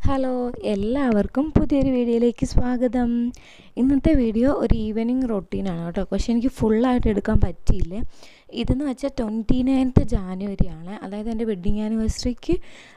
hello എല്ലാവർക്കും പുതിയൊരു വീഡിയോയിലേക്ക് സ്വാഗതം ഇന്നത്തെ വീഡിയോ ഒരു ഈവനിങ് റൊട്ടീനാണ് കേട്ടോ പക്ഷേ എനിക്ക് ഫുള്ളായിട്ട് എടുക്കാൻ പറ്റിയില്ലേ ഇതെന്ന് വെച്ചാൽ ട്വൻറ്റി നയൻത്ത് ജാനുവരി ആണ് അതായത് എൻ്റെ വെഡ്ഡിങ് ആനിവേഴ്സറിക്ക്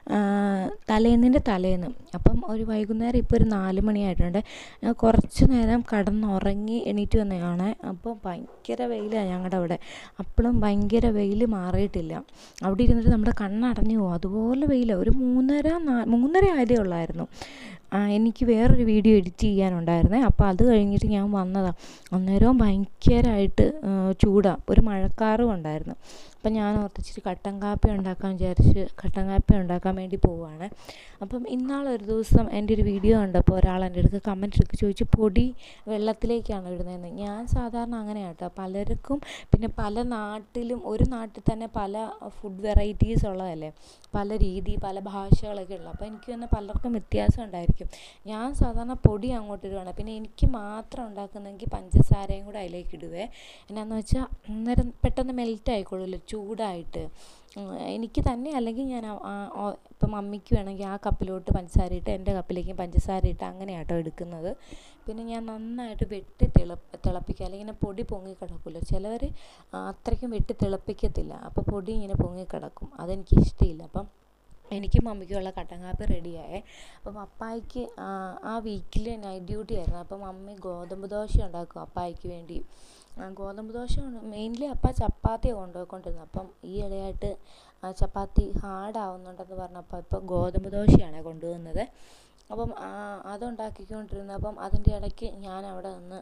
തലേന്നിൻ്റെ തലേന്ന് അപ്പം ഒരു വൈകുന്നേരം ഇപ്പോൾ ഒരു നാല് മണിയായിട്ടുണ്ട് ഞാൻ കുറച്ച് നേരം കടന്നുറങ്ങി എണീറ്റ് വന്നതാണ് അപ്പോൾ ഭയങ്കര വെയിലാണ് ഞങ്ങളുടെ അവിടെ അപ്പോഴും ഭയങ്കര വെയിൽ മാറിയിട്ടില്ല അവിടെ ഇരുന്നിട്ട് നമ്മുടെ കണ്ണടഞ്ഞു പോകും അതുപോലെ വെയിലാണ് ഒരു മൂന്നര നാ മൂന്നര ആയതേ ഉള്ളായിരുന്നു എനിക്ക് വേറൊരു വീഡിയോ എഡിറ്റ് ചെയ്യാനുണ്ടായിരുന്നേ അപ്പോൾ അത് കഴിഞ്ഞിട്ട് ഞാൻ വന്നതാണ് അന്നേരവും ഭയങ്കരമായിട്ട് ചൂടാണ് ഒരു മഴക്കാറും ഉണ്ടായിരുന്നു അപ്പം ഞാൻ ഓർത്തിച്ചിട്ട് കട്ടൻ കാപ്പി ഉണ്ടാക്കാൻ വിചാരിച്ച് കട്ടൻ കാപ്പി ഉണ്ടാക്കാൻ വേണ്ടി പോവുകയാണ് അപ്പം ഇന്നാളൊരു ദിവസം എൻ്റെ ഒരു വീഡിയോ കണ്ടപ്പോൾ ഒരാൾ എൻ്റെ അടുത്ത് കമൻറ്റ് എടുത്ത് ചോദിച്ചു പൊടി വെള്ളത്തിലേക്കാണ് ഇടുന്നതെന്ന് ഞാൻ സാധാരണ അങ്ങനെയാണ് കേട്ടോ പലർക്കും പിന്നെ പല നാട്ടിലും ഒരു നാട്ടിൽ തന്നെ പല ഫുഡ് വെറൈറ്റീസ് ഉള്ളതല്ലേ പല രീതി പല ഭാഷകളൊക്കെ ഉള്ളത് അപ്പോൾ എനിക്ക് തന്നെ പലർക്കും വ്യത്യാസം ഉണ്ടായിരിക്കും ഞാൻ സാധാരണ പൊടി അങ്ങോട്ട് ഇടുകയാണ് പിന്നെ എനിക്ക് മാത്രം ഉണ്ടാക്കുന്നെങ്കിൽ പഞ്ചസാരയും കൂടെ അതിലേക്ക് ഇടുവേ എന്നാന്ന് വെച്ചാൽ അന്നേരം പെട്ടെന്ന് മെൽറ്റ് ആയിക്കോളുമല്ലോ ചൂടായിട്ട് എനിക്ക് തന്നെ അല്ലെങ്കിൽ ഞാൻ ഇപ്പം മമ്മിക്ക് വേണമെങ്കിൽ ആ കപ്പിലോട്ട് പഞ്ചസാര ഇട്ട് എൻ്റെ കപ്പിലേക്ക് പഞ്ചസാര ഇട്ട് അങ്ങനെയാട്ടോ എടുക്കുന്നത് പിന്നെ ഞാൻ നന്നായിട്ട് വെട്ടി തിള തിളപ്പിക്കുക അല്ലെങ്കിൽ ഇങ്ങനെ പൊടി പൊങ്ങി കിടക്കുമല്ലോ ചിലവർ അത്രയ്ക്കും വെട്ടി തിളപ്പിക്കത്തില്ല അപ്പോൾ പൊടി ഇങ്ങനെ പൊങ്ങി കിടക്കും അതെനിക്ക് ഇഷ്ടമില്ല അപ്പം എനിക്കും മമ്മിക്കുമുള്ള കട്ടൻ കാപ്പി റെഡിയായേ അപ്പം അപ്പായിക്ക് ആ വീക്കിൽ നൈറ്റ് ഡ്യൂട്ടി ആയിരുന്നു അപ്പം മമ്മി ഗോതമ്പ് ദോശ ഉണ്ടാക്കും അപ്പായിക്ക് വേണ്ടി ഗോതമ്പ് ദോശ മെയിൻലി അപ്പ ചപ്പാത്തിയാണ് കൊണ്ടുപോയിക്കൊണ്ടിരുന്നത് അപ്പം ഈ ഇടയായിട്ട് ചപ്പാത്തി ഹാർഡാവുന്നുണ്ടെന്ന് പറഞ്ഞപ്പോൾ ഇപ്പോൾ ഗോതമ്പ് ദോശയാണ് കൊണ്ടുപോകുന്നത് അപ്പം അതുണ്ടാക്കിക്കൊണ്ടിരുന്നപ്പം അതിൻ്റെ ഇടയ്ക്ക് ഞാൻ അവിടെ നിന്ന്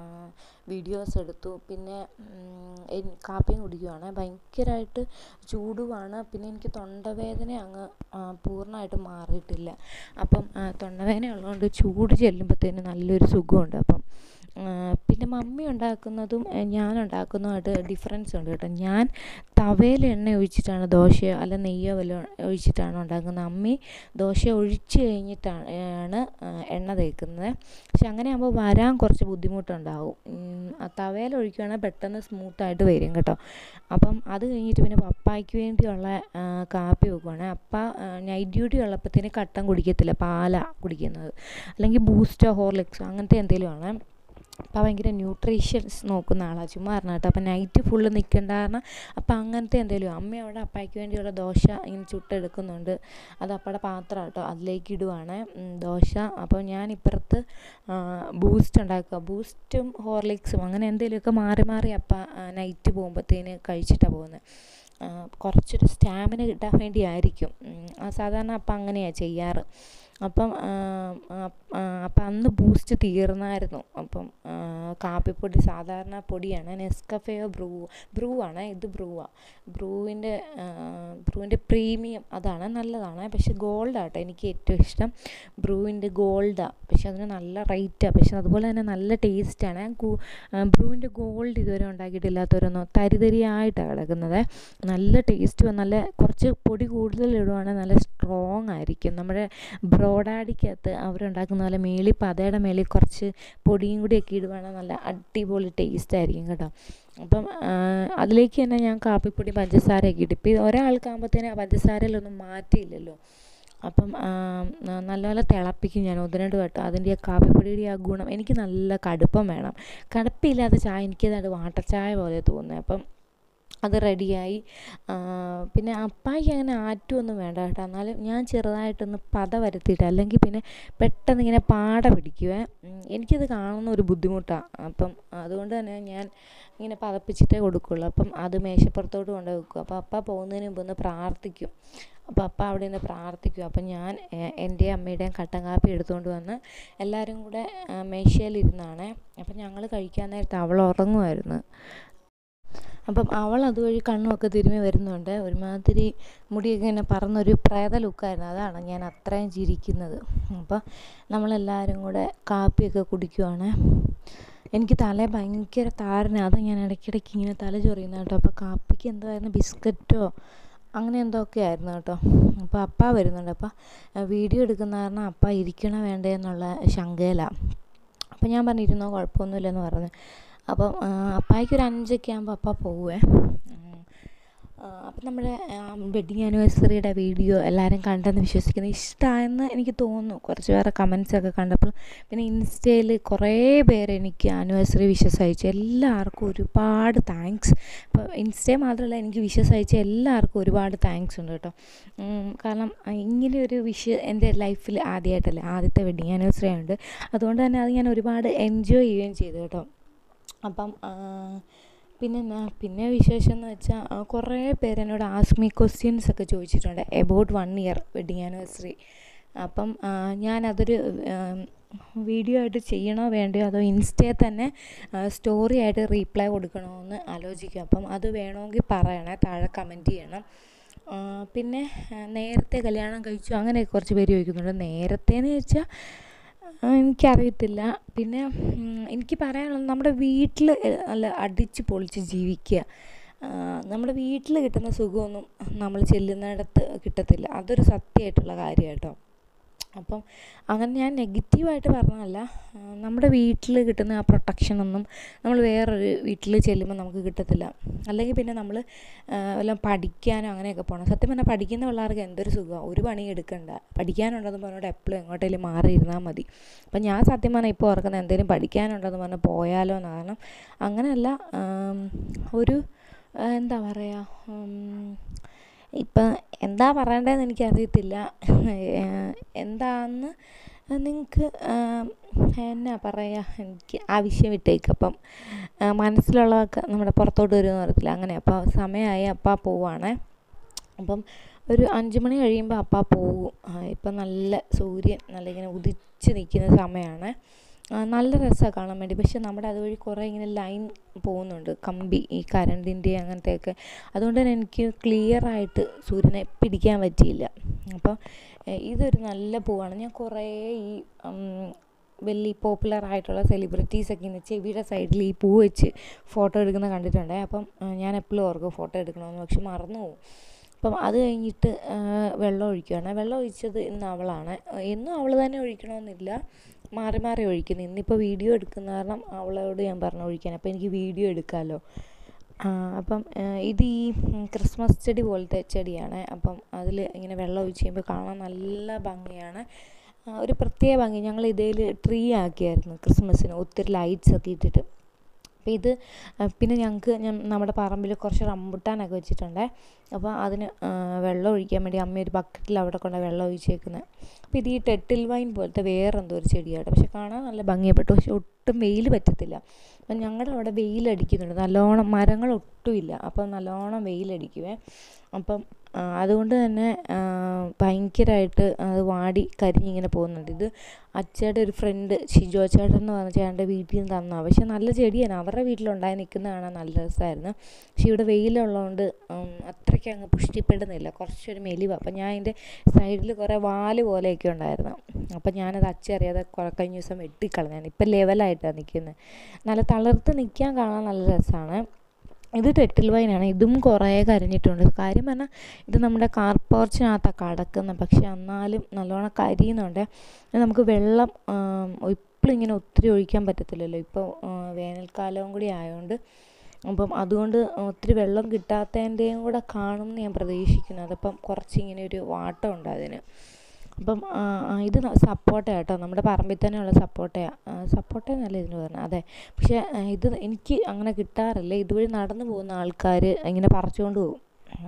വീഡിയോസ് എടുത്തു പിന്നെ കാപ്പിയും കുടിക്കുവാണ് ഭയങ്കരമായിട്ട് ചൂടുമാണ് പിന്നെ എനിക്ക് തൊണ്ടവേദന അങ്ങ് പൂർണ്ണമായിട്ട് മാറിയിട്ടില്ല അപ്പം തൊണ്ടവേദന ഉള്ളതുകൊണ്ട് ചൂട് ചെല്ലുമ്പോഴത്തേന് നല്ലൊരു സുഖമുണ്ട് അപ്പം പിന്നെ മമ്മി ഉണ്ടാക്കുന്നതും ഞാൻ ഉണ്ടാക്കുന്നതുമായിട്ട് ഡിഫറൻസ് ഉണ്ട് കേട്ടോ ഞാൻ തവയിൽ എണ്ണ ഒഴിച്ചിട്ടാണ് ദോശയോ അല്ല നെയ്യോ വല്ലതും ഒഴിച്ചിട്ടാണ് ഉണ്ടാക്കുന്നത് അമ്മി ദോശ ഒഴിച്ച് കഴിഞ്ഞിട്ടാണ് ആണ് എണ്ണ തേക്കുന്നത് പക്ഷെ അങ്ങനെ ആകുമ്പോൾ വരാൻ കുറച്ച് ബുദ്ധിമുട്ടുണ്ടാവും തവയിൽ ഒഴിക്കുകയാണെങ്കിൽ പെട്ടെന്ന് സ്മൂത്തായിട്ട് വരും കേട്ടോ അപ്പം അത് കഴിഞ്ഞിട്ട് പിന്നെ പപ്പായ്ക്ക് വേണ്ടിയുള്ള കാപ്പി വെക്കുവാണ് അപ്പ നൈറ്റ് ഡ്യൂട്ടി ഉള്ളപ്പോഴത്തേന് കട്ടൻ കുടിക്കത്തില്ല പാലാണ് കുടിക്കുന്നത് അല്ലെങ്കിൽ ബൂസ്റ്റോ ഹോർലിക്സോ അങ്ങനത്തെ എന്തെങ്കിലും ആണ് അപ്പോൾ ഭയങ്കര ന്യൂട്രീഷ്യൻസ് നോക്കുന്ന ആളാണ് ചുമ്മാ പറഞ്ഞ കേട്ടോ അപ്പോൾ നൈറ്റ് ഫുള്ള് നിൽക്കണ്ട കാരണം അപ്പോൾ അങ്ങനത്തെ എന്തെങ്കിലും അമ്മ അവിടെ അപ്പായ്ക്ക് വേണ്ടിയുള്ള ദോശ ഇങ്ങനെ ചുട്ടെടുക്കുന്നുണ്ട് അത് അപ്പയുടെ പാത്രം കേട്ടോ അതിലേക്ക് ഇടുവാണ് ദോശ അപ്പോൾ ഞാൻ ഇപ്പുറത്ത് ബൂസ്റ്റ് ഉണ്ടാക്കുക ബൂസ്റ്റും ഹോർലിക്സും അങ്ങനെ എന്തെങ്കിലുമൊക്കെ മാറി മാറി അപ്പ നൈറ്റ് പോകുമ്പോഴത്തേന് കഴിച്ചിട്ടാണ് പോകുന്നത് കുറച്ചൊരു സ്റ്റാമിന കിട്ടാൻ വേണ്ടിയായിരിക്കും സാധാരണ അപ്പം അങ്ങനെയാണ് ചെയ്യാറ് അപ്പം അപ്പം അന്ന് ബൂസ്റ്റ് തീർന്നായിരുന്നു അപ്പം കാപ്പിപ്പൊടി സാധാരണ പൊടിയാണ് നെസ്കഫെയോ ബ്രൂ ബ്രൂ ആണ് ഇത് ബ്രൂവാണ് ബ്രൂവിൻ്റെ ബ്രൂവിൻ്റെ പ്രീമിയം അതാണ് നല്ലതാണ് പക്ഷേ ഗോൾഡാട്ടോ എനിക്ക് ഏറ്റവും ഇഷ്ടം ബ്രൂവിൻ്റെ ഗോൾഡാണ് പക്ഷെ അതിന് നല്ല റേറ്റാണ് പക്ഷെ അതുപോലെ തന്നെ നല്ല ടേസ്റ്റാണ് ബ്രൂവിൻ്റെ ഗോൾഡ് ഇതുവരെ ഉണ്ടാക്കിയിട്ടില്ലാത്തവരൊന്നും തരിതരിയായിട്ടാണ് കിടക്കുന്നത് നല്ല ടേസ്റ്റ് നല്ല കുറച്ച് പൊടി കൂടുതൽ ഇടുവാണെങ്കിൽ നല്ല സ്ട്രോങ് ആയിരിക്കും നമ്മുടെ ബ്രോഡാഡിക്കകത്ത് അവരുണ്ടാക്കുന്ന പോലെ മേളി പതയുടെ മേളിൽ കുറച്ച് പൊടിയും കൂടിയൊക്കെ ഇടുവാണെങ്കിൽ നല്ല അടിപൊളി ടേസ്റ്റ് ആയിരിക്കും കേട്ടോ അപ്പം അതിലേക്ക് തന്നെ ഞാൻ കാപ്പിപ്പൊടി പഞ്ചസാരയൊക്കെ ഇട്ട് ഇപ്പം ഒരാൾക്കാകുമ്പോഴത്തേന് പഞ്ചസാരയിലൊന്നും മാറ്റിയില്ലല്ലോ അപ്പം നല്ലപോലെ തിളപ്പിക്കും ഞാൻ ഒന്ന് രണ്ട് വട്ടം അതിൻ്റെ ആ കാപ്പിപ്പൊടിയുടെ ആ ഗുണം എനിക്ക് നല്ല കടുപ്പം വേണം കടുപ്പില്ലാത്ത ചായ എനിക്കത് വാട്ടർ ചായ പോലെ തോന്നുന്നത് അപ്പം അത് റെഡിയായി പിന്നെ അപ്പായിക്ക് അങ്ങനെ ആറ്റുമൊന്നും വേണ്ട കേട്ടോ എന്നാലും ഞാൻ ചെറുതായിട്ടൊന്ന് പത വരുത്തിയിട്ട് അല്ലെങ്കിൽ പിന്നെ പെട്ടെന്ന് ഇങ്ങനെ പാട പിടിക്കുവേ എനിക്കത് കാണുന്ന ഒരു ബുദ്ധിമുട്ടാണ് അപ്പം അതുകൊണ്ട് തന്നെ ഞാൻ ഇങ്ങനെ പതപ്പിച്ചിട്ടേ കൊടുക്കുള്ളൂ അപ്പം അത് മേശപ്പുറത്തോട്ട് കൊണ്ട് വെക്കും അപ്പോൾ അപ്പ പോകുന്നതിന് മുമ്പ് ഒന്ന് പ്രാർത്ഥിക്കും അപ്പോൾ അപ്പ അവിടെ നിന്ന് പ്രാർത്ഥിക്കും അപ്പം ഞാൻ എൻ്റെയും അമ്മയുടെയും കട്ടൻ കാപ്പി എടുത്തുകൊണ്ട് വന്ന് എല്ലാവരും കൂടെ മേശയിലിരുന്നാണ് അപ്പം ഞങ്ങൾ കഴിക്കാൻ നേരത്ത് അവൾ ഉറങ്ങുമായിരുന്നു അപ്പം അവൾ അതുവഴി കണ്ണുമൊക്കെ തിരുമ്മി വരുന്നുണ്ട് ഒരുമാതിരി മുടിയൊക്കെ ഇങ്ങനെ പറന്നൊരു പ്രേത ലുക്കായിരുന്നു അതാണ് ഞാൻ അത്രയും ചിരിക്കുന്നത് അപ്പോൾ നമ്മളെല്ലാവരും കൂടെ കാപ്പിയൊക്കെ കുടിക്കുവാണ് എനിക്ക് തല ഭയങ്കര താരന അതാണ് ഞാൻ ഇടയ്ക്കിടയ്ക്ക് ഇങ്ങനെ തല ചൊറിയുന്ന കേട്ടോ അപ്പോൾ കാപ്പിക്ക് എന്തായിരുന്നു ബിസ്ക്കറ്റോ അങ്ങനെ എന്തൊക്കെ ആയിരുന്നു കേട്ടോ അപ്പോൾ അപ്പ വരുന്നുണ്ട് അപ്പോൾ വീഡിയോ എടുക്കുന്ന കാരണം അപ്പ ഇരിക്കണ വേണ്ടേ എന്നുള്ള ശങ്കയിലാണ് അപ്പോൾ ഞാൻ പറഞ്ഞിരുന്നോ കുഴപ്പമൊന്നുമില്ലെന്ന് പറഞ്ഞു അപ്പം അപ്പായിക്ക് ഒരു അഞ്ചൊക്കെ ആകുമ്പോൾ അപ്പ പോവേ അപ്പം നമ്മുടെ വെഡ്ഡിങ് ആനിവേഴ്സറിയുടെ വീഡിയോ എല്ലാവരും കണ്ടെന്ന് വിശ്വസിക്കുന്നു ഇഷ്ടമായെന്ന് എനിക്ക് തോന്നുന്നു കുറച്ച് പേരെ കമൻസൊക്കെ കണ്ടപ്പോൾ പിന്നെ ഇൻസ്റ്റയിൽ കുറേ പേര് എനിക്ക് ആനിവേഴ്സറി വിഷസ് അയച്ചു എല്ലാവർക്കും ഒരുപാട് താങ്ക്സ് ഇപ്പോൾ ഇൻസ്റ്റയിൽ മാത്രമല്ല എനിക്ക് വിഷസ് അയച്ച എല്ലാവർക്കും ഒരുപാട് താങ്ക്സ് ഉണ്ട് കേട്ടോ കാരണം ഇങ്ങനെ ഒരു വിഷ് എൻ്റെ ലൈഫിൽ ആദ്യമായിട്ടല്ലേ ആദ്യത്തെ വെഡ്ഡിങ് ആനിവേഴ്സറി ആയതുകൊണ്ട് അതുകൊണ്ട് തന്നെ അത് ഞാൻ ഒരുപാട് എൻജോയ് ചെയ്യുകയും ചെയ്തു കേട്ടോ അപ്പം പിന്നെ എന്നാ പിന്നെ വിശേഷം എന്ന് വെച്ചാൽ കുറേ പേര് എന്നോട് ആസ്മി ക്വസ്റ്റ്യൻസ് ഒക്കെ ചോദിച്ചിട്ടുണ്ട് about one year wedding anniversary അപ്പം ഞാനതൊരു വീഡിയോ ആയിട്ട് ചെയ്യണോ വേണ്ടയോ അതോ ഇൻസ്റ്റയിൽ തന്നെ സ്റ്റോറി ആയിട്ട് റീപ്ലൈ കൊടുക്കണോ എന്ന് ആലോചിക്കും അപ്പം അത് വേണമെങ്കിൽ പറയണേ താഴെ കമൻറ്റ് ചെയ്യണം പിന്നെ നേരത്തെ കല്യാണം കഴിച്ചു അങ്ങനെ കുറച്ച് പേര് ചോദിക്കുന്നുണ്ട് നേരത്തെ എന്ന് ചോദിച്ചാൽ എനിക്കറിയത്തില്ല പിന്നെ എനിക്ക് പറയാനുള്ളത് നമ്മുടെ വീട്ടിൽ നല്ല അടിച്ച് പൊളിച്ച് ജീവിക്കുക നമ്മുടെ വീട്ടിൽ കിട്ടുന്ന സുഖമൊന്നും നമ്മൾ ചെല്ലുന്നിടത്ത് കിട്ടത്തില്ല അതൊരു സത്യമായിട്ടുള്ള കാര്യം കേട്ടോ അപ്പം അങ്ങനെ ഞാൻ നെഗറ്റീവായിട്ട് പറഞ്ഞതല്ല നമ്മുടെ വീട്ടിൽ കിട്ടുന്ന ആ പ്രൊട്ടക്ഷനൊന്നും നമ്മൾ വേറൊരു വീട്ടിൽ ചെല്ലുമ്പോൾ നമുക്ക് കിട്ടത്തില്ല അല്ലെങ്കിൽ പിന്നെ നമ്മൾ വല്ലതും പഠിക്കാനോ അങ്ങനെയൊക്കെ പോകണം സത്യം പറഞ്ഞാൽ പഠിക്കുന്ന പിള്ളേർക്ക് എന്തൊരു സുഖമാണ് ഒരു പണി എടുക്കണ്ട പഠിക്കാനുണ്ടെന്ന് പറഞ്ഞിട്ട് എപ്പോഴും എങ്ങോട്ടേലും മാറി ഇരുന്നാൽ മതി അപ്പം ഞാൻ സത്യം പറഞ്ഞാൽ ഇപ്പോൾ ഓർക്കുന്നത് എന്തെങ്കിലും പഠിക്കാനുണ്ടെന്ന് പറഞ്ഞാൽ പോയാലോ എന്ന് കാരണം അങ്ങനെയല്ല ഒരു എന്താ പറയുക ഇപ്പം എന്താ പറയേണ്ടതെന്ന് എനിക്കറിയത്തില്ല എന്താന്ന് നിങ്ങൾക്ക് എന്നാ പറയുക എനിക്ക് ആ വിഷയം വിട്ടേക്ക് അപ്പം മനസ്സിലുള്ളതൊക്കെ നമ്മുടെ പുറത്തോട്ട് വരുമെന്ന് പറയത്തില്ല അങ്ങനെ അപ്പോൾ സമയമായി അപ്പാ പോവാണേ അപ്പം ഒരു അഞ്ച് മണി കഴിയുമ്പോൾ അപ്പാ പോകും ഇപ്പം നല്ല സൂര്യൻ നല്ല ഇങ്ങനെ ഉദിച്ച് നിൽക്കുന്ന സമയമാണ് നല്ല രസമാണ് കാണാൻ വേണ്ടി പക്ഷെ നമ്മുടെ അതുവഴി കുറേ ഇങ്ങനെ ലൈൻ പോകുന്നുണ്ട് കമ്പി ഈ കറണ്ടിൻ്റെ അങ്ങനത്തെയൊക്കെ അതുകൊണ്ട് തന്നെ എനിക്ക് ക്ലിയറായിട്ട് സൂര്യനെ പിടിക്കാൻ പറ്റിയില്ല അപ്പോൾ ഇതൊരു നല്ല പൂവാണ് ഞാൻ കുറേ ഈ വലിയ പോപ്പുലർ ആയിട്ടുള്ള സെലിബ്രിറ്റീസൊക്കെ ഇന്ന് ചെവിയുടെ സൈഡിൽ ഈ പൂ വെച്ച് ഫോട്ടോ എടുക്കുന്ന കണ്ടിട്ടുണ്ട് അപ്പം ഞാൻ എപ്പോഴും ഓർക്കും ഫോട്ടോ എടുക്കണമെന്ന് പക്ഷെ മറന്നു പോകും അപ്പം അത് കഴിഞ്ഞിട്ട് വെള്ളം ഒഴിക്കുകയാണ് വെള്ളം ഒഴിച്ചത് ഇന്ന് അവളാണ് എന്നും അവൾ തന്നെ ഒഴിക്കണമെന്നില്ല മാറി മാറി ഒഴിക്കുന്നു ഇന്നിപ്പോൾ വീഡിയോ എടുക്കുന്ന കാരണം അവളോട് ഞാൻ പറഞ്ഞു ഒഴിക്കാൻ അപ്പോൾ എനിക്ക് വീഡിയോ എടുക്കാമല്ലോ അപ്പം ഇത് ഈ ക്രിസ്മസ് ചെടി പോലത്തെ ചെടിയാണ് അപ്പം അതിൽ ഇങ്ങനെ വെള്ളം ഒഴിച്ച് കഴിയുമ്പോൾ കാണാൻ നല്ല ഭംഗിയാണ് ഒരു പ്രത്യേക ഭംഗി ഞങ്ങൾ ഇതിൽ ട്രീ ആക്കിയായിരുന്നു ക്രിസ്മസിന് ഒത്തിരി ലൈറ്റ്സ് ഒക്കെ ഇട്ടിട്ട് അപ്പോൾ ഇത് പിന്നെ ഞങ്ങൾക്ക് നമ്മുടെ പറമ്പിൽ കുറച്ച് റംബുട്ടാനൊക്കെ വെച്ചിട്ടുണ്ട് അപ്പോൾ അതിന് വെള്ളം ഒഴിക്കാൻ വേണ്ടി അമ്മ ഒരു ബക്കറ്റിൽ അവിടെ കൊണ്ട് വെള്ളം ഒഴിച്ചേക്കുന്നത് അപ്പോൾ ഇത് ഈ ടെട്ടിൽ വൈൻ പോലത്തെ വേറെ എന്തോ ഒരു ചെടിയാണ് പക്ഷെ കാണാൻ നല്ല ഭംഗിയപ്പെട്ടു പക്ഷെ ഒട്ടും വെയിൽ പറ്റത്തില്ല അപ്പം ഞങ്ങളുടെ അവിടെ വെയിലടിക്കുന്നുണ്ട് നല്ലോണം മരങ്ങൾ ഒട്ടുമില്ല അപ്പം നല്ലോണം വെയിലടിക്കുവേ അപ്പം അതുകൊണ്ട് തന്നെ ഭയങ്കരമായിട്ട് അത് വാടി കരിഞ്ഞിങ്ങനെ പോകുന്നുണ്ട് ഇത് അച്ചയുടെ ഒരു ഫ്രണ്ട് ഷിജോ ചേട്ടൻ എന്ന് പറഞ്ഞ ചേട്ടൻ്റെ വീട്ടിൽ നിന്ന് തന്നതാണ് പക്ഷെ നല്ല ചെടിയാണ് അവരുടെ വീട്ടിലുണ്ടായി നിൽക്കുന്ന കാണാൻ നല്ല രസമായിരുന്നു പക്ഷെ ഇവിടെ വെയിലുള്ളതുകൊണ്ട് അത്രയ്ക്ക് അങ്ങ് പുഷ്ടിപ്പെടുന്നില്ല കുറച്ചൊരു മെലിവ് അപ്പം ഞാൻ അതിൻ്റെ സൈഡിൽ കുറേ വാല് പോലെയൊക്കെ ഉണ്ടായിരുന്നു അപ്പം ഞാനത് അച്ഛ അറിയാതെ കുറേ കഴിഞ്ഞ ദിവസം വെട്ടിക്കളഞ്ഞാണ് ഇപ്പം ലെവലായിട്ടാണ് നിൽക്കുന്നത് നല്ല തളർത്ത് നിൽക്കാൻ കാണാൻ നല്ല രസമാണ് ഇത് ടെട്ടിൽ വൈനാണ് ഇതും കുറേ കരിഞ്ഞിട്ടുണ്ട് കാര്യം പറഞ്ഞാൽ ഇത് നമ്മുടെ കാർ പോർച്ചിനകത്താണ് കിടക്കുന്നത് പക്ഷെ എന്നാലും നല്ലോണം കരിയുന്നുണ്ട് നമുക്ക് വെള്ളം ഇപ്പോഴും ഇങ്ങനെ ഒത്തിരി ഒഴിക്കാൻ പറ്റത്തില്ലല്ലോ ഇപ്പോൾ വേനൽക്കാലവും കൂടി ആയതുകൊണ്ട് അപ്പം അതുകൊണ്ട് ഒത്തിരി വെള്ളം കിട്ടാത്തതിൻ്റെയും കൂടെ കാണും എന്ന് ഞാൻ പ്രതീക്ഷിക്കുന്നു അതപ്പം കുറച്ചിങ്ങനെ ഒരു വാട്ടമുണ്ട് അതിന് അപ്പം ഇത് സപ്പോട്ട കേട്ടോ നമ്മുടെ പറമ്പിൽ തന്നെയുള്ള സപ്പോട്ടയാണ് സപ്പോട്ട എന്നല്ല ഇതിന് പറഞ്ഞത് അതെ പക്ഷേ ഇത് എനിക്ക് അങ്ങനെ കിട്ടാറില്ല ഇതുവഴി നടന്നു പോകുന്ന ആൾക്കാർ ഇങ്ങനെ പറിച്ചുകൊണ്ട് പോകും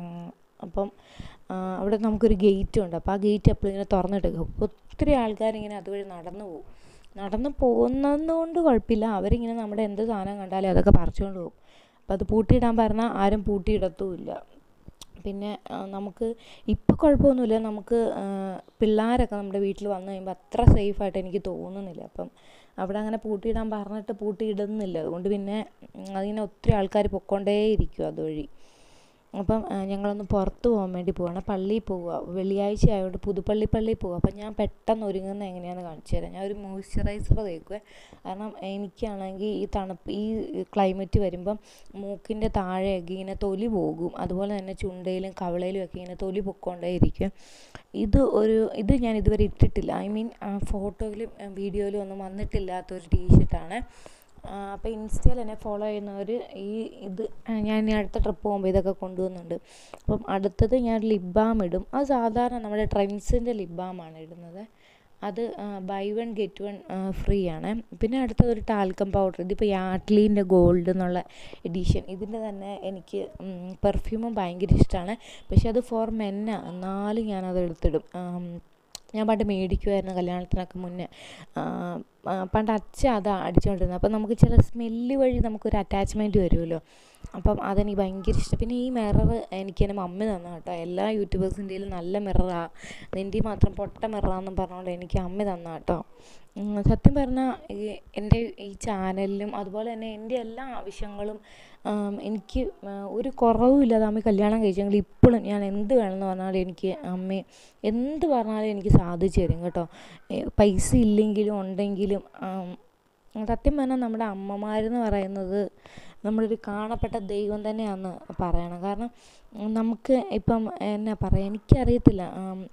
അപ്പം അവിടെ നമുക്കൊരു ഗേറ്റും ഉണ്ട് അപ്പോൾ ആ ഗേറ്റ് എപ്പോഴും ഇങ്ങനെ തുറന്നിട്ടേക്കും ഒത്തിരി ആൾക്കാരിങ്ങനെ അതുവഴി നടന്നു പോകും നടന്നു പോകുന്നതുകൊണ്ട് കുഴപ്പമില്ല അവരിങ്ങനെ നമ്മുടെ എന്ത് സാധനം കണ്ടാലും അതൊക്കെ പറിച്ചുകൊണ്ട് പോകും അപ്പോൾ അത് പൂട്ടിയിടാൻ പറഞ്ഞാൽ ആരും പൂട്ടിയിടത്തുമില്ല പിന്നെ നമുക്ക് ഇപ്പം കുഴപ്പമൊന്നുമില്ല നമുക്ക് പിള്ളേരൊക്കെ നമ്മുടെ വീട്ടിൽ വന്നു കഴിയുമ്പോൾ അത്ര സേഫായിട്ട് എനിക്ക് തോന്നുന്നില്ല അപ്പം അവിടെ അങ്ങനെ പൂട്ടിയിടാൻ പറഞ്ഞിട്ട് പൂട്ടിയിടുന്നില്ല അതുകൊണ്ട് പിന്നെ അതിങ്ങനെ ഒത്തിരി ആൾക്കാർ പൊയ്ക്കൊണ്ടേയിരിക്കും അതുവഴി അപ്പം ഞങ്ങളൊന്ന് പുറത്ത് പോകാൻ വേണ്ടി പോവാണ് പള്ളിയിൽ പോവുക വെള്ളിയാഴ്ച ആയതുകൊണ്ട് പുതുപ്പള്ളി പള്ളിയിൽ പോവുക അപ്പം ഞാൻ പെട്ടെന്ന് ഒരുങ്ങുന്നത് എങ്ങനെയാണെന്ന് കാണിച്ചു തരാം ഞാൻ ഒരു മോയ്സ്ചറൈസർ തേക്കുവേ കാരണം എനിക്കാണെങ്കിൽ ഈ തണുപ്പ് ഈ ക്ലൈമറ്റ് വരുമ്പം മൂക്കിൻ്റെ താഴെയൊക്കെ ഇങ്ങനെ തൊലി പോകും അതുപോലെ തന്നെ ചുണ്ടയിലും കവിളയിലും ഒക്കെ ഇങ്ങനെ തൊലി പൊക്കോണ്ടേയിരിക്കും ഇത് ഒരു ഇത് ഞാൻ ഇതുവരെ ഇട്ടിട്ടില്ല ഐ മീൻ ഫോട്ടോയിലും വീഡിയോയിലും ഒന്നും വന്നിട്ടില്ലാത്തൊരു ടീഷർട്ടാണ് അപ്പോൾ ഇൻസ്റ്റയിൽ എന്നെ ഫോളോ ചെയ്യുന്നവർ ഈ ഇത് ഞാൻ ഇനി അടുത്ത ട്രിപ്പ് പോകുമ്പോൾ ഇതൊക്കെ കൊണ്ടുപോകുന്നുണ്ട് അപ്പം അടുത്തത് ഞാൻ ലിപ് ബാം ഇടും അത് സാധാരണ നമ്മുടെ ട്രെൻഡ്സിൻ്റെ ലിപ് ബാമാണ് ഇടുന്നത് അത് buy one get one free ആണ് പിന്നെ അടുത്തത് ഒരു ടാൽക്കം പൗഡർ ഇതിപ്പോൾ യാഡ്ലീൻ്റെ ഗോൾഡ് എന്നുള്ള എഡിഷൻ ഇതിൻ്റെ തന്നെ എനിക്ക് പെർഫ്യൂമും ഭയങ്കര ഇഷ്ടമാണ് പക്ഷെ അത് ഫോർ മെന്നാണ് എന്നാലും ഞാനത് എടുത്തിടും ഞാൻ പണ്ട് മേടിക്കുമായിരുന്നു കല്യാണത്തിനൊക്കെ മുന്നേ പണ്ട് അച്ഛ അതാ അടിച്ചുകൊണ്ടിരുന്നത് അപ്പം നമുക്ക് ചില സ്മെല്ല് വഴി നമുക്കൊരു അറ്റാച്ച്മെൻറ്റ് വരുമല്ലോ അപ്പം അതെനിക്ക് ഭയങ്കര ഇഷ്ടം പിന്നെ ഈ മിറർ എനിക്ക് എൻ്റെ മമ്മി തന്ന കേട്ടോ എല്ലാ യൂട്യൂബേഴ്സിൻ്റെയും നല്ല മിററാണ് നിൻ്റെ മാത്രം പൊട്ട മിററാണെന്നും പറഞ്ഞുകൊണ്ട് എനിക്ക് അമ്മ തന്ന കേട്ടോ സത്യം പറഞ്ഞാൽ ഈ എൻ്റെ ഈ ചാനലിലും അതുപോലെ തന്നെ എൻ്റെ എല്ലാ ആവശ്യങ്ങളും എനിക്ക് ഒരു കുറവുമില്ലാതെ അമ്മ കല്യാണം കഴിച്ചെങ്കിൽ ഇപ്പോഴും ഞാൻ എന്ത് വേണമെന്ന് പറഞ്ഞാലും എനിക്ക് അമ്മ എന്ത് പറഞ്ഞാലും എനിക്ക് സാധിച്ചു തരും കേട്ടോ പൈസ ഇല്ലെങ്കിലും ഉണ്ടെങ്കിലും സത്യം പറഞ്ഞാൽ നമ്മുടെ അമ്മമാരെന്ന് പറയുന്നത് നമ്മളൊരു കാണപ്പെട്ട ദൈവം തന്നെയാണെന്ന് പറയണം കാരണം നമുക്ക് ഇപ്പം എന്നാ പറയുക എനിക്കറിയത്തില്ല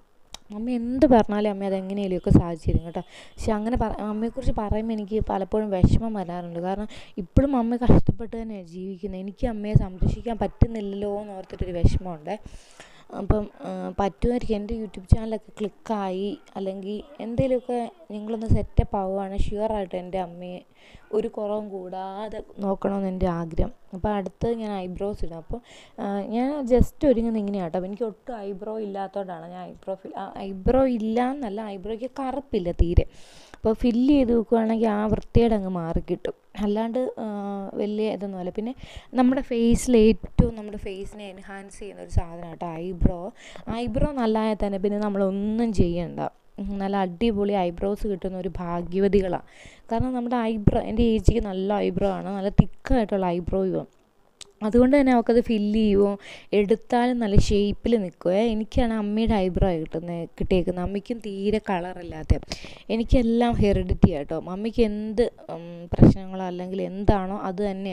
അമ്മ എന്ത് പറഞ്ഞാലും അമ്മ അതെങ്ങനെയെങ്കിലുമൊക്കെ സാധിച്ചു തരും കേട്ടോ പക്ഷെ അങ്ങനെ പറ അമ്മയെക്കുറിച്ച് പറയുമ്പോൾ എനിക്ക് പലപ്പോഴും വിഷമം വരാറുണ്ട് കാരണം ഇപ്പോഴും അമ്മ കഷ്ടപ്പെട്ട് തന്നെയാണ് ജീവിക്കുന്നത് എനിക്ക് അമ്മയെ സംരക്ഷിക്കാൻ പറ്റുന്നില്ലല്ലോ എന്ന് ഓർത്തിട്ടൊരു വിഷമമുണ്ട് അപ്പം പറ്റുമായിരിക്കും എൻ്റെ യൂട്യൂബ് ചാനലൊക്കെ ക്ലിക്കായി അല്ലെങ്കിൽ എന്തെങ്കിലുമൊക്കെ നിങ്ങളൊന്ന് സെറ്റപ്പ് ആവുകയാണ് ഷുവറായിട്ട് എൻ്റെ അമ്മയെ ഒരു കുറവും കൂടാതെ നോക്കണമെന്ന് എൻ്റെ ആഗ്രഹം അപ്പോൾ അടുത്ത് ഞാൻ ഐബ്രോസ് ഇടും അപ്പോൾ ഞാൻ ജസ്റ്റ് ഒരുങ്ങുന്നത് ഇങ്ങനെയാണ് കേട്ടോ എനിക്ക് ഒട്ടും ഐബ്രോ ഇല്ലാത്തതുകൊണ്ടാണ് ഞാൻ ഐബ്രോ ഫിൽ ഐബ്രോ ഇല്ല എന്നല്ല ഐബ്രോയ്ക്ക് കറുപ്പില്ല തീരെ അപ്പോൾ ഫില്ല് ചെയ്ത് വെക്കുകയാണെങ്കിൽ ആ വൃത്തിയുടെ അങ്ങ് മാറിക്കിട്ടും അല്ലാണ്ട് വലിയ ഇതൊന്നുമല്ല പിന്നെ നമ്മുടെ ഫേസിൽ ഏറ്റവും നമ്മുടെ ഫേസിനെ എൻഹാൻസ് ചെയ്യുന്ന ഒരു സാധനം കേട്ടോ ഐബ്രോ ഐബ്രോ നല്ലതായാൽ തന്നെ പിന്നെ നമ്മളൊന്നും ചെയ്യണ്ട നല്ല അടിപൊളി ഐബ്രോസ് കിട്ടുന്ന ഒരു ഭാഗ്യവതികളാണ് കാരണം നമ്മുടെ ഐബ്രോ എൻ്റെ ഏജിക്ക് നല്ല ഐബ്രോ ആണ് നല്ല തിക്കായിട്ടുള്ള ഐബ്രോയും അതുകൊണ്ട് തന്നെ അവൾക്കത് ഫില്ല് ചെയ്യുമോ എടുത്താലും നല്ല ഷേപ്പിൽ നിൽക്കുമേ എനിക്കാണ് അമ്മയുടെ ഐബ്രോ കിട്ടുന്നത് കിട്ടിയേക്കുന്നത് അമ്മയ്ക്കും തീരെ കളറില്ലാത്ത എനിക്കെല്ലാം ഹെറിഡിറ്റി കേട്ടോ മമ്മിക്ക് എന്ത് പ്രശ്നങ്ങളോ അല്ലെങ്കിൽ എന്താണോ അത് തന്നെ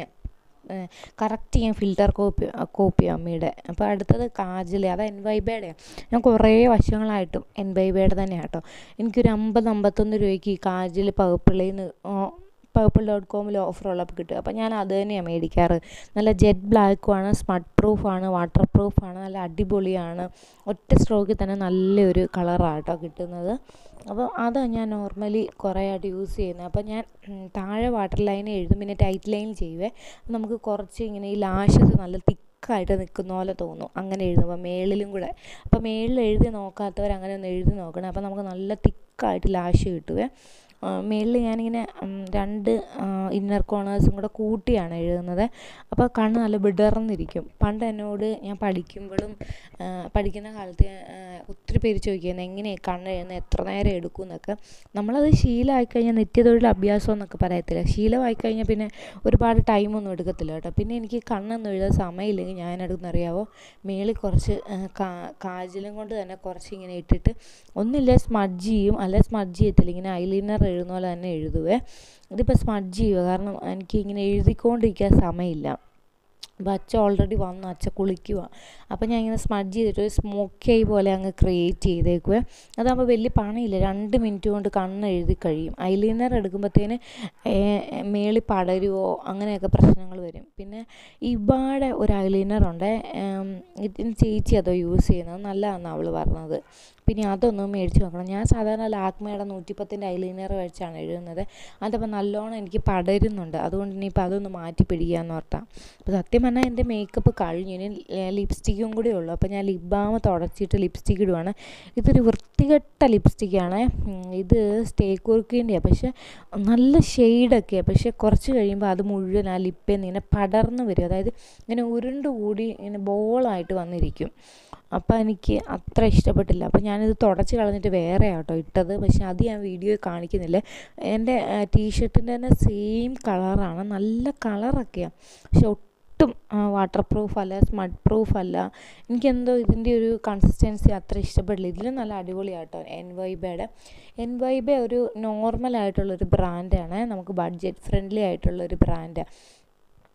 കറക്റ്റ് ഞാൻ ഫിൽറ്റർ കോപ്പി കോപ്പി അമ്മയുടെ അപ്പോൾ അടുത്തത് കാജൽ അത് എൻ വൈബയുടെ ഞാൻ കുറേ വർഷങ്ങളായിട്ടും എൻ വൈബയുടെ തന്നെയാണ് കേട്ടോ എനിക്കൊരു അമ്പത് അമ്പത്തൊന്ന് രൂപയ്ക്ക് ഈ കാജൽ പകപ്പിള്ളിയിൽ നിന്ന് പർപ്പിൾ ഡോട്ട് കോമിൽ ഓഫർ ഉള്ളപ്പോൾ കിട്ടും അപ്പോൾ ഞാൻ അത് തന്നെയാണ് മേടിക്കാറ് നല്ല ജെറ്റ് ബ്ലാക്കുമാണ് സ്മട്ട് പ്രൂഫാണ് വാട്ടർ പ്രൂഫാണ് നല്ല അടിപൊളിയാണ് ഒറ്റ സ്ട്രോക്കിൽ തന്നെ നല്ലൊരു കളറാണ് കേട്ടോ കിട്ടുന്നത് അപ്പോൾ അതാണ് ഞാൻ നോർമലി കുറേ ആയിട്ട് യൂസ് ചെയ്യുന്നത് അപ്പോൾ ഞാൻ താഴെ വാട്ടർ ലൈൻ എഴുതും പിന്നെ ടൈറ്റ് ലൈൻ ചെയ്യുവേ നമുക്ക് കുറച്ച് ഇങ്ങനെ ഈ ലാഷസ് നല്ല തിക്കായിട്ട് നിൽക്കുന്ന പോലെ തോന്നും അങ്ങനെ എഴുതുമ്പോൾ മേളിലും കൂടെ അപ്പോൾ മേളിൽ എഴുതി നോക്കാത്തവർ അങ്ങനെ ഒന്ന് എഴുതി നോക്കണം അപ്പോൾ നമുക്ക് നല്ല തിക്കായിട്ട് ലാഷ് കിട്ടുവേ മേളിൽ ഞാനിങ്ങനെ രണ്ട് ഇന്നർ കോർണേഴ്സും കൂടെ കൂട്ടിയാണ് എഴുതുന്നത് അപ്പോൾ കണ്ണ് നല്ല വിടർന്നിരിക്കും പണ്ട് എന്നോട് ഞാൻ പഠിക്കുമ്പോഴും പഠിക്കുന്ന കാലത്ത് ഒത്തിരി പേര് ചോദിക്കുന്നത് എങ്ങനെയാണ് കണ്ണ് എഴുതുന്നത് എത്ര നേരം എടുക്കും എന്നൊക്കെ നമ്മളത് ശീലമായി കഴിഞ്ഞാൽ നിത്യതൊഴിൽ അഭ്യാസം എന്നൊക്കെ പറയത്തില്ല ശീലമായി കഴിഞ്ഞാൽ പിന്നെ ഒരുപാട് ടൈമൊന്നും എടുക്കത്തില്ല കേട്ടോ പിന്നെ എനിക്ക് കണ്ണൊന്നും എഴുതാൻ സമയമില്ലെങ്കിൽ ഞാൻ എടുക്കുന്നറിയാവോ മേളിൽ കുറച്ച് കാജലും കൊണ്ട് തന്നെ കുറച്ച് ഇങ്ങനെ ഇട്ടിട്ട് ഒന്നില്ല സ്മഡ്ജ് ചെയ്യും അല്ലെ സ്മഡ്ജ് ചെയ്യത്തില്ല ഇങ്ങനെ ഐലൈനർ എഴുതുന്ന പോലെ തന്നെ എഴുതുവേ ഇതിപ്പോൾ സ്മഡ്ജ് ചെയ്യുക കാരണം എനിക്ക് ഇങ്ങനെ എഴുതിക്കൊണ്ടിരിക്കാൻ സമയമില്ല അപ്പോൾ അച്ഛ ഓൾറെഡി വന്നു അച്ഛ കുളിക്കുക അപ്പോൾ ഞാൻ ഇങ്ങനെ സ്മഡ്ജ് ചെയ്തിട്ട് ഒരു സ്മോക്കി പോലെ അങ്ങ് ക്രിയേറ്റ് ചെയ്തേക്കുവേ അതാകുമ്പോൾ വലിയ പണിയില്ല രണ്ട് മിനിറ്റ് കൊണ്ട് കണ്ണ് എഴുതി കഴിയും ഐലൈനർ എടുക്കുമ്പോഴത്തേന് മേളി പടരുമോ അങ്ങനെയൊക്കെ പ്രശ്നങ്ങൾ വരും പിന്നെ ഇവാടെ ഒരു ഐലൈനർ ഉണ്ട് ഇതിന് ചേച്ചി അതോ യൂസ് ചെയ്യുന്നത് നല്ലതാണെന്ന് അവൾ പറഞ്ഞത് പിന്നെ അതൊന്നും മേടിച്ച് നോക്കണം ഞാൻ സാധാരണ ലാക്മയുടെ നൂറ്റിപ്പത്തിൻ്റെ ഐലൈനർ വെച്ചാണ് എഴുതുന്നത് അതപ്പോൾ നല്ലോണം എനിക്ക് പടരുന്നുണ്ട് അതുകൊണ്ട് ഇനിയിപ്പോൾ അതൊന്ന് മാറ്റി പിടിക്കാമെന്ന് ഓർത്താം അപ്പോൾ സത്യം പറഞ്ഞാൽ എൻ്റെ മേക്കപ്പ് കഴിഞ്ഞു ഇനി ലിപ്സ്റ്റിക്കും കൂടി ഉള്ളൂ അപ്പോൾ ഞാൻ ലിപ് ബാം തുടച്ചിട്ട് ലിപ്സ്റ്റിക്ക് ഇടുവാണ് ഇതൊരു വൃത്തികെട്ട ലിപ്സ്റ്റിക്കാണ് ഇത് സ്റ്റേ കുറുക്കിൻ്റെയാണ് പക്ഷേ നല്ല ഷെയ്ഡൊക്കെയാണ് പക്ഷേ കുറച്ച് കഴിയുമ്പോൾ അത് മുഴുവൻ ആ ലിപ്പിൽ നിന്ന് ഇങ്ങനെ പടർന്ന് വരും അതായത് ഇങ്ങനെ ഉരുണ്ട് കൂടി ഇങ്ങനെ ബോളായിട്ട് വന്നിരിക്കും അപ്പോൾ എനിക്ക് അത്ര ഇഷ്ടപ്പെട്ടില്ല അപ്പോൾ ഞാനിത് തുടച്ച് കളഞ്ഞിട്ട് വേറെ ആട്ടോ ഇട്ടത് പക്ഷെ അത് ഞാൻ വീഡിയോയിൽ കാണിക്കുന്നില്ല എൻ്റെ ടീഷർട്ടിൻ്റെ തന്നെ സെയിം കളറാണ് നല്ല കളറൊക്കെയാണ് പക്ഷെ ഒട്ടും വാട്ടർ പ്രൂഫ് അല്ല സ്മഡ് പ്രൂഫ് അല്ല എനിക്കെന്തോ ഇതിൻ്റെ ഒരു കൺസിസ്റ്റൻസി അത്ര ഇഷ്ടപ്പെട്ടില്ല ഇതിലും നല്ല അടിപൊളിയാട്ടോ എൻ വൈബയുടെ എൻ വൈബ ഒരു നോർമൽ ആയിട്ടുള്ളൊരു ബ്രാൻഡാണ് നമുക്ക് ബഡ്ജറ്റ് ഫ്രണ്ട്ലി ആയിട്ടുള്ളൊരു ബ്രാൻഡ്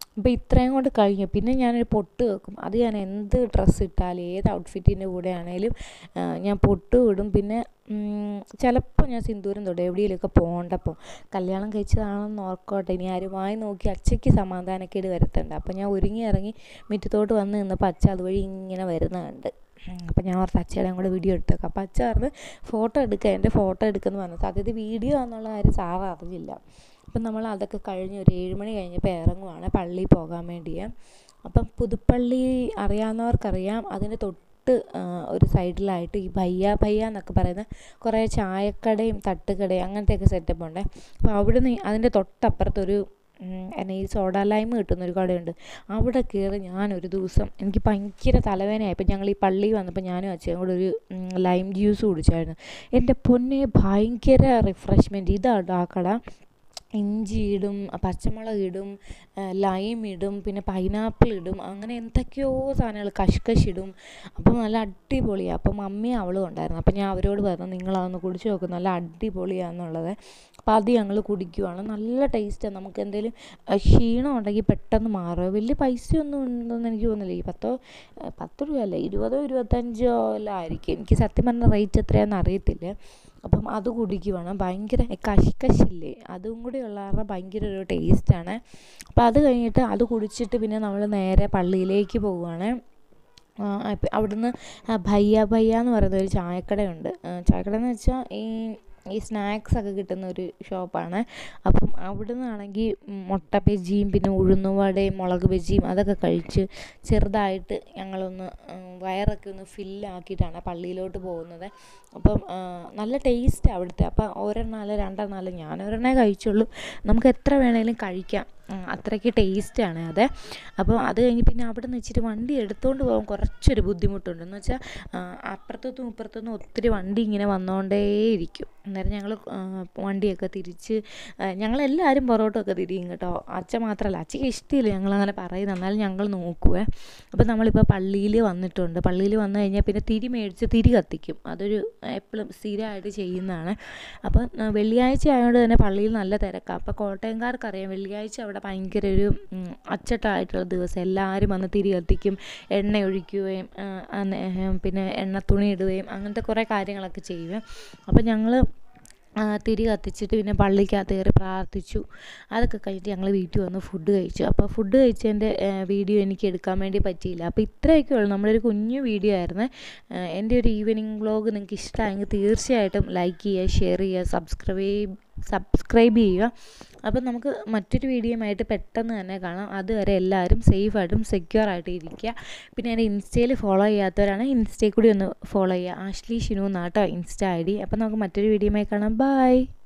അപ്പോൾ ഇത്രയും കൊണ്ട് കഴിഞ്ഞു പിന്നെ ഞാനൊരു പൊട്ട് വെക്കും അത് ഞാൻ എന്ത് ഡ്രസ്സ് ഇട്ടാലും ഏത് ഔട്ട്ഫിറ്റിൻ്റെ കൂടെ ആണെങ്കിലും ഞാൻ പൊട്ട് ഇടും പിന്നെ ചിലപ്പോൾ ഞാൻ സിന്ദൂരം തൊടും എവിടെയെങ്കിലുമൊക്കെ പോകണ്ടപ്പോൾ കല്യാണം കഴിച്ചതാണെന്ന് ഓർക്കോട്ടെ ഇനി ആരുമായി നോക്കി അച്ഛയ്ക്ക് സമാധാനക്കേട് വരുത്തണ്ട അപ്പോൾ ഞാൻ ഒരുങ്ങി ഇറങ്ങി മുറ്റത്തോട്ട് വന്ന് നിന്നപ്പോൾ അച്ഛ അതുവഴി ഇങ്ങനെ വരുന്ന കണ്ട് അപ്പോൾ ഞാൻ ഓർത്ത് അച്ഛയുടെ കൂടെ വീഡിയോ എടുത്തേക്കാം അപ്പോൾ അച്ഛ പറഞ്ഞ് ഫോട്ടോ എടുക്കുക എൻ്റെ ഫോട്ടോ എടുക്കുമെന്ന് പറഞ്ഞു സത്യത്തിൽ വീഡിയോ എന്നുള്ള കാര്യം സാറ് അറിഞ്ഞില്ല അപ്പം നമ്മൾ അതൊക്കെ കഴിഞ്ഞ് ഒരു ഏഴ് മണി കഴിഞ്ഞപ്പോൾ ഇറങ്ങുവാണ് പള്ളിയിൽ പോകാൻ വേണ്ടിയേ അപ്പം പുതുപ്പള്ളി അറിയാവുന്നവർക്കറിയാം അതിൻ്റെ തൊട്ട് ഒരു സൈഡിലായിട്ട് ഈ ഭയ്യ ഭയ്യ എന്നൊക്കെ പറയുന്ന കുറേ ചായക്കടയും തട്ടുകടയും അങ്ങനത്തെയൊക്കെ സെറ്റപ്പ് ഉണ്ട് അപ്പോൾ അവിടുന്ന് അതിൻ്റെ തൊട്ടപ്പുറത്തൊരു എന്നെ ഈ സോഡ ലൈം കിട്ടുന്ന ഒരു കടയുണ്ട് അവിടെ കയറി ഞാനൊരു ദിവസം എനിക്ക് ഭയങ്കര തലവേദനയായപ്പോൾ ഞങ്ങൾ ഈ പള്ളിയിൽ വന്നപ്പോൾ ഞാനും അച്ഛനും കൂടെ ഒരു ലൈം ജ്യൂസ് കുടിച്ചായിരുന്നു എൻ്റെ പൊന്നെ ഭയങ്കര റിഫ്രഷ്മെൻറ്റ് ഇതാണ് ആ കട ഇഞ്ചി ഇടും പച്ചമുളക് ഇടും ലൈം ഇടും പിന്നെ പൈനാപ്പിൾ ഇടും അങ്ങനെ എന്തൊക്കെയോ സാധനങ്ങൾ കഷ്കശ് ഇടും അപ്പോൾ നല്ല അടിപൊളിയാണ് അപ്പം മമ്മിയും അവളും ഉണ്ടായിരുന്നു അപ്പം ഞാൻ അവരോട് പറഞ്ഞു നിങ്ങളതൊന്ന് കുടിച്ച് നോക്കും നല്ല അടിപൊളിയാണെന്നുള്ളത് അപ്പോൾ അത് ഞങ്ങൾ കുടിക്കുവാണ് നല്ല ടേസ്റ്റാണ് നമുക്ക് എന്തെങ്കിലും ക്ഷീണം ഉണ്ടെങ്കിൽ പെട്ടെന്ന് മാറും വലിയ പൈസയൊന്നും ഉണ്ടെന്ന് എനിക്ക് തോന്നുന്നില്ല ഈ പത്തോ പത്ത് രൂപയല്ല ഇരുപതോ ഇരുപത്തഞ്ചോ എല്ലാം ആയിരിക്കും എനിക്ക് സത്യം പറഞ്ഞ റേറ്റ് എത്രയാണെന്ന് അറിയത്തില്ല അപ്പം അത് കുടിക്കുവാണ് ഭയങ്കര കഷ്കശില്ലേ അതും കൂടി ഉള്ള കാരണം ഭയങ്കര ഒരു ടേസ്റ്റാണ് അപ്പോൾ അത് കഴിഞ്ഞിട്ട് അത് കുടിച്ചിട്ട് പിന്നെ നമ്മൾ നേരെ പള്ളിയിലേക്ക് പോവുകയാണ് അവിടുന്ന് ഭയ്യ ഭയ്യ എന്ന് പറയുന്ന ഒരു ചായക്കടയുണ്ട് ചായക്കട എന്ന് വെച്ചാൽ ഈ ഈ സ്നാക്സ് ഒക്കെ കിട്ടുന്ന ഒരു ഷോപ്പാണ് അപ്പം അവിടെ നിന്നാണെങ്കിൽ മുട്ട ബജിയും പിന്നെ ഉഴുന്നുവടയും മുളക് ബജിയും അതൊക്കെ കഴിച്ച് ചെറുതായിട്ട് ഞങ്ങളൊന്ന് വയറൊക്കെ ഒന്ന് ഫില്ലാക്കിയിട്ടാണ് പള്ളിയിലോട്ട് പോകുന്നത് അപ്പം നല്ല ടേസ്റ്റ് അവിടുത്തെ അപ്പം ഒരെണ്ണമല്ല രണ്ടെണ്ണമല്ല ഞാൻ ഒരെണ്ണേ കഴിച്ചുള്ളൂ നമുക്ക് എത്ര വേണേലും കഴിക്കാം അത്രയ്ക്ക് ടേസ്റ്റാണ് അത് അപ്പോൾ അത് കഴിഞ്ഞ് പിന്നെ അവിടെ നിന്ന് ഇച്ചിരി വണ്ടി എടുത്തുകൊണ്ട് പോകാൻ കുറച്ചൊരു ബുദ്ധിമുട്ടുണ്ട് എന്ന് വെച്ചാൽ അപ്പുറത്തുനിന്നും ഇപ്പുറത്തുനിന്നും ഒത്തിരി വണ്ടി ഇങ്ങനെ വന്നുകൊണ്ടേയിരിക്കും അന്നേരം ഞങ്ങൾ വണ്ടിയൊക്കെ തിരിച്ച് ഞങ്ങളെല്ലാവരും പുറകോട്ടൊക്കെ തിരിയും കേട്ടോ അച്ഛൻ മാത്രമല്ല അച്ഛക്ക് ഇഷ്ടമില്ല ഞങ്ങളങ്ങനെ പറയുന്നത് എന്നാലും ഞങ്ങൾ നോക്കുവേ അപ്പോൾ നമ്മളിപ്പോൾ പള്ളിയിൽ വന്നിട്ടുണ്ട് പള്ളിയിൽ വന്നു കഴിഞ്ഞാൽ പിന്നെ തിരി മേടിച്ച് തിരി കത്തിക്കും അതൊരു എപ്പോഴും സ്ഥിരമായിട്ട് ചെയ്യുന്നതാണ് അപ്പോൾ വെള്ളിയാഴ്ച ആയതുകൊണ്ട് തന്നെ പള്ളിയിൽ നല്ല തിരക്കാണ് അപ്പോൾ കോട്ടയംകാർക്കറിയാം വെള്ളിയാഴ്ച അവിടെ ഭയങ്കര ഒരു അച്ചട്ടായിട്ടുള്ള ദിവസം എല്ലാവരും വന്ന് തിരി കത്തിക്കും എണ്ണ ഒഴിക്കുകയും പിന്നെ എണ്ണ തുണി ഇടുകയും അങ്ങനത്തെ കുറേ കാര്യങ്ങളൊക്കെ ചെയ്യും അപ്പോൾ ഞങ്ങൾ തിരി കത്തിച്ചിട്ട് പിന്നെ പള്ളിക്കകത്ത് കയറി പ്രാർത്ഥിച്ചു അതൊക്കെ കഴിഞ്ഞിട്ട് ഞങ്ങൾ വീട്ടിൽ വന്ന് ഫുഡ് കഴിച്ചു അപ്പോൾ ഫുഡ് കഴിച്ചതിൻ്റെ വീഡിയോ എനിക്ക് എടുക്കാൻ വേണ്ടി പറ്റിയില്ല അപ്പോൾ ഇത്രയൊക്കെ ഉള്ളൂ നമ്മളൊരു കുഞ്ഞു വീഡിയോ ആയിരുന്നു എൻ്റെ ഒരു ഈവനിങ് വ്ളോഗ് നിങ്ങൾക്ക് ഇഷ്ടമായെങ്കിൽ തീർച്ചയായിട്ടും ലൈക്ക് ചെയ്യുക ഷെയർ ചെയ്യുക സബ്സ്ക്രൈബ് സബ്സ്ക്രൈബ് ചെയ്യുക അപ്പം നമുക്ക് മറ്റൊരു വീഡിയോയുമായിട്ട് പെട്ടെന്ന് തന്നെ കാണാം അതുവരെ എല്ലാവരും സേഫായിട്ടും സെക്യൂർ ആയിട്ട് ഇരിക്കുക പിന്നെ എൻ്റെ ഇൻസ്റ്റയിൽ ഫോളോ ചെയ്യാത്തവരാണ് ഇൻസ്റ്റയിൽ കൂടി ഒന്ന് ഫോളോ ചെയ്യുക ആഷ്ലി ഷിനു എന്നാട്ടോ ഇൻസ്റ്റ ഐ ഡി അപ്പം നമുക്ക് മറ്റൊരു വീഡിയോയുമായി കാണാം ബൈ